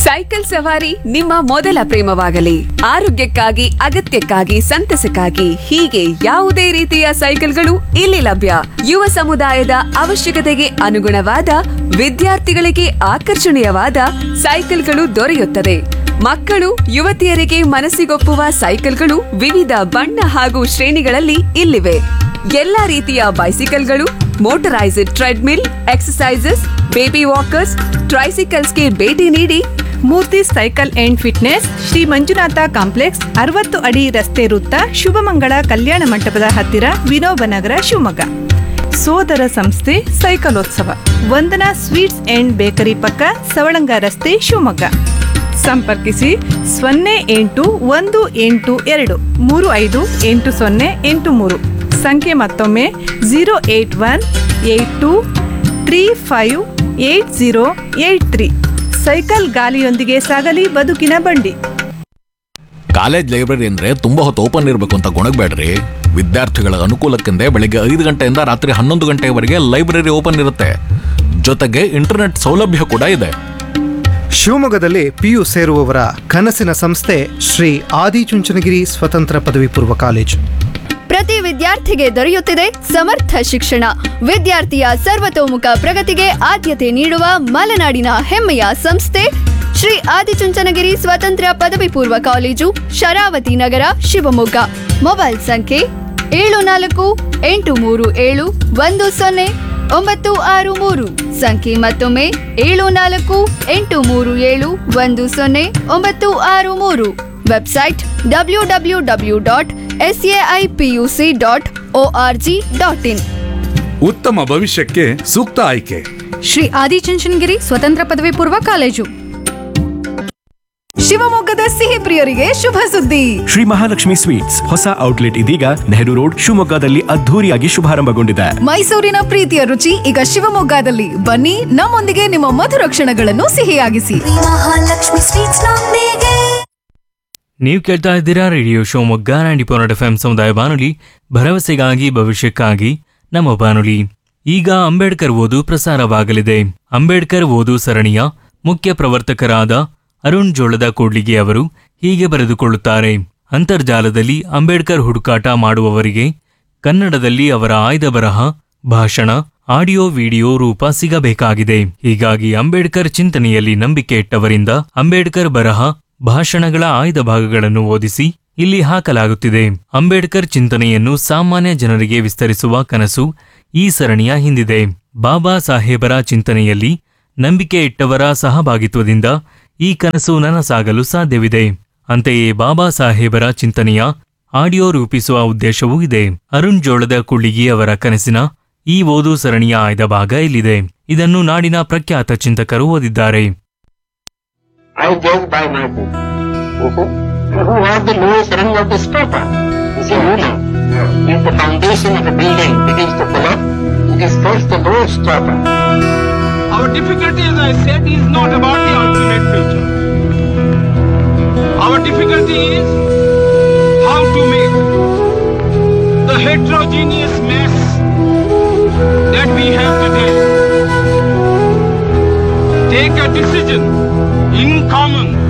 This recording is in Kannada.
ಸೈಕಲ್ ಸವಾರಿ ನಿಮ್ಮ ಮೊದಲ ಪ್ರೇಮವಾಗಲಿ ಆರೋಗ್ಯಕ್ಕಾಗಿ ಅಗತ್ಯಕ್ಕಾಗಿ ಸಂತಸಕ್ಕಾಗಿ ಹೀಗೆ ಯಾವುದೇ ರೀತಿಯ ಸೈಕಲ್ಗಳು ಇಲ್ಲಿ ಲಭ್ಯ ಯುವ ಸಮುದಾಯದ ಅವಶ್ಯಕತೆಗೆ ಅನುಗುಣವಾದ ವಿದ್ಯಾರ್ಥಿಗಳಿಗೆ ಆಕರ್ಷಣೀಯವಾದ ಸೈಕಲ್ಗಳು ದೊರೆಯುತ್ತದೆ ಮಕ್ಕಳು ಯುವತಿಯರಿಗೆ ಮನಸ್ಸಿಗೊಪ್ಪುವ ಸೈಕಲ್ಗಳು ವಿವಿಧ ಬಣ್ಣ ಹಾಗೂ ಶ್ರೇಣಿಗಳಲ್ಲಿ ಇಲ್ಲಿವೆ ಎಲ್ಲಾ ರೀತಿಯ ಬೈಸಿಕಲ್ಗಳು motorised treadmill exercises baby walkers ಟ್ರೈಸಿಕಲ್ಸ್ಗೆ ಭೇಟಿ ನೀಡಿ Murthy cycle and fitness Shri Manjunatha complex ಅರವತ್ತು ಅಡಿ ರಸ್ತೆ ವೃತ್ತ ಶುಭಮಂಗಳ ಕಲ್ಯಾಣ ಮಂಟಪದ ಹತ್ತಿರ ವಿನೋಬನಗರ ಶಿವಮೊಗ್ಗ ಸೋದರ ಸಂಸ್ಥೆ ಸೈಕಲೋತ್ಸವ ವಂದನಾ ಸ್ವೀಟ್ಸ್ ಅಂಡ್ ಬೇಕರಿ ಪಕ್ಕ ಸವಳಂಗ ರಸ್ತೆ ಶಿವಮೊಗ್ಗ ಸಂಪರ್ಕಿಸಿ ಸೊನ್ನೆ ಎಂಟು ಒಂದು ಎಂಟು ಎರಡು ಮೂರು ಐದು ಎಂಟು ಸೊನ್ನೆ ಎಂಟು ಮೂರು ಸಂಖ್ಯೆ ಮತ್ತೊಮ್ಮೆ zero eight one eight two three five eight zero eight three cycle ಗಾಲಿಯೊಂದಿಗೆ ಸಾಗಲಿ ಬದುಕಿನ ಬಂಡಿ ಕಾಲೇಜ್ ಲೈಬ್ರರಿ ಅಂದ್ರೆ ತುಂಬಾ ಹೊತ್ತು ಓಪನ್ ಇರಬೇಕು ಅಂತ ಗೊಣಗಬೇಡ್ರಿ ವಿದ್ಯಾರ್ಥಿಗಳ ಅನುಕೂಲಕ್ಕೆಂದೇ ಬೆಳಿಗ್ಗೆ ಐದು ಗಂಟೆಯಿಂದ ರಾತ್ರಿ ಹನ್ನೊಂದು ಗಂಟೆವರೆಗೆ ಲೈಬ್ರರಿ ಓಪನ್ ಇರುತ್ತೆ ಜೊತೆಗೆ ಇಂಟರ್ನೆಟ್ ಸೌಲಭ್ಯ ಕೂಡ ಇದೆ ಶಿವಮೊಗ್ಗದಲ್ಲಿ ಪಿಯು ಸೇರುವವರ ಕನಸಿನ ಸಂಸ್ಥೆ ಶ್ರೀ ಆದಿಚುಂಚನಗಿರಿ ಸ್ವತಂತ್ರ ಪದವಿ ಪೂರ್ವ ಕಾಲೇಜು ಪ್ರತಿ ವಿದ್ಯಾರ್ಥಿಗೆ ದೊರೆಯುತ್ತಿದೆ ಸಮರ್ಥ ಶಿಕ್ಷಣ ವಿದ್ಯಾರ್ಥಿಯ ಸರ್ವತೋಮುಖ ಪ್ರಗತಿಗೆ ಆದ್ಯತೆ ನೀಡುವ ಮಲೆನಾಡಿನ ಹೆಮ್ಮೆಯ ಸಂಸ್ಥೆ ಶ್ರೀ ಆದಿಚುಂಚನಗಿರಿ ಸ್ವತಂತ್ರ ಪದವಿ ಪೂರ್ವ ಕಾಲೇಜು ಶರಾವತಿ ನಗರ ಶಿವಮೊಗ್ಗ ಮೊಬೈಲ್ ಸಂಖ್ಯೆ ಏಳು ನಾಲ್ಕು ಎಂಟು ಮೂರು ಏಳು ಒಂದು ಸೊನ್ನೆ ಒಂಬತ್ತು ಆರು ಮೂರು ಸಂಖ್ಯೆ ಮತ್ತೊಮ್ಮೆ ಏಳು ನಾಲ್ಕು ಎಂಟು ಮೂರು ಏಳು ಒಂದು ಸೊನ್ನೆ ಒಂಬತ್ತು ಆರು ಮೂರು website W W W dot S A I P U C dot O R G dot in ಉತ್ತಮ ಭವಿಷ್ಯಕ್ಕೆ ಸೂಕ್ತ ಆಯ್ಕೆ ಶ್ರೀ ಆದಿಚುಂಚನಗಿರಿ ಸ್ವತಂತ್ರ ಪದವಿ ಪೂರ್ವ ಕಾಲೇಜು ಶಿವಮೊಗ್ಗದ ಸಿಹಿ ಪ್ರಿಯರಿಗೆ ಶುಭ ಸುದ್ದಿ ಶ್ರೀ ಮಹಾಲಕ್ಷ್ಮಿ ಸ್ವೀಟ್ಸ್ ಹೊಸ ಔಟ್ಲೆಟ್ ಇದೀಗ ನೆಹರು ರೋಡ್ ಶಿವಮೊಗ್ಗದಲ್ಲಿ ಅದ್ಧೂರಿಯಾಗಿ ಶುಭಾರಂಭಗೊಂಡಿದೆ ಮೈಸೂರಿನ ಪ್ರೀತಿಯ ರುಚಿ ಈಗ ಶಿವಮೊಗ್ಗದಲ್ಲಿ ಬನ್ನಿ ನಮ್ಮೊಂದಿಗೆ ನಿಮ್ಮ ಮಧುರ ಕ್ಷಣಗಳನ್ನು ಸಿಹಿಯಾಗಿಸಿ ಮಹಾಲಕ್ಷ್ಮಿ ಸ್ವೀಟ್ಸ್ ನೊಂದಿಗೆ ನೀವು ಕೇಳ್ತಾ ಇದ್ದೀರಾ radio Shivamogga ninety point F M ಸಮುದಾಯ ಬಾನುಲಿ ಭರವಸೆಗಾಗಿ ಭವಿಷ್ಯಕ್ಕಾಗಿ ನಮ್ಮ ಬಾನುಲಿ ಈಗ ಅಂಬೇಡ್ಕರ್ ಓದು ಪ್ರಸಾರವಾಗಲಿದೆ ಅಂಬೇಡ್ಕರ್ ಓದು ಸರಣಿಯ ಮುಖ್ಯ ಪ್ರವರ್ತಕರಾದ ಅರುಣ್ ಜೋಳದ ಕೂಡ್ಲಿಗೆ ಅವರು ಹೀಗೆ ಬರೆದುಕೊಳ್ಳುತ್ತಾರೆ ಅಂತರ್ಜಾಲದಲ್ಲಿ ಅಂಬೇಡ್ಕರ್ ಹುಡುಕಾಟ ಮಾಡುವವರಿಗೆ ಕನ್ನಡದಲ್ಲಿ ಅವರ ಆಯ್ದ ಬರಹ ಭಾಷಣ ಆಡಿಯೋ ವಿಡಿಯೋ ರೂಪ ಸಿಗಬೇಕಾಗಿದೆ ಹೀಗಾಗಿ ಅಂಬೇಡ್ಕರ್ ಚಿಂತನೆಯಲ್ಲಿ ನಂಬಿಕೆ ಇಟ್ಟವರಿಂದ ಅಂಬೇಡ್ಕರ್ ಬರಹ ಭಾಷಣಗಳ ಆಯ್ದ ಭಾಗಗಳನ್ನು ಓದಿಸಿ ಇಲ್ಲಿ ಹಾಕಲಾಗುತ್ತಿದೆ ಅಂಬೇಡ್ಕರ್ ಚಿಂತನೆಯನ್ನು ಸಾಮಾನ್ಯ ಜನರಿಗೆ ವಿಸ್ತರಿಸುವ ಕನಸು ಈ ಸರಣಿಯ ಹಿಂದಿದೆ ಬಾಬಾ ಸಾಹೇಬರ ಚಿಂತನೆಯಲ್ಲಿ ನಂಬಿಕೆ ಇಟ್ಟವರ ಸಹಭಾಗಿತ್ವದಿಂದ ಈ ಕನಸು ನನಸಾಗಲು ಸಾಧ್ಯವಿದೆ ಅಂತೆಯೇ ಬಾಬಾ ಸಾಹೇಬರ ಚಿಂತನೆಯ ಆಡಿಯೋ ರೂಪಿಸುವ ಉದ್ದೇಶವೂ ಇದೆ ಅರುಣ್ ಜೋಳದ ಕುಳ್ಳಿಗಿ ಅವರ ಕನಸಿನ ಈ ಓದು ಸರಣಿಯ ಆಯ್ದ ಭಾಗ ಇಲ್ಲಿದೆ ಇದನ್ನು ನಾಡಿನ ಪ್ರಖ್ಯಾತ ಚಿಂತಕರು ಓದಿದ್ದಾರೆ I judge by my book. Who was the lowest rung of the stopper? Is a ruler. If the foundation of a building begins to collapse, it is first the lowest stopper. Our difficulty, as I said, is not about the ultimate future. Our difficulty is how to make the heterogeneous mess that we have today take a decision in common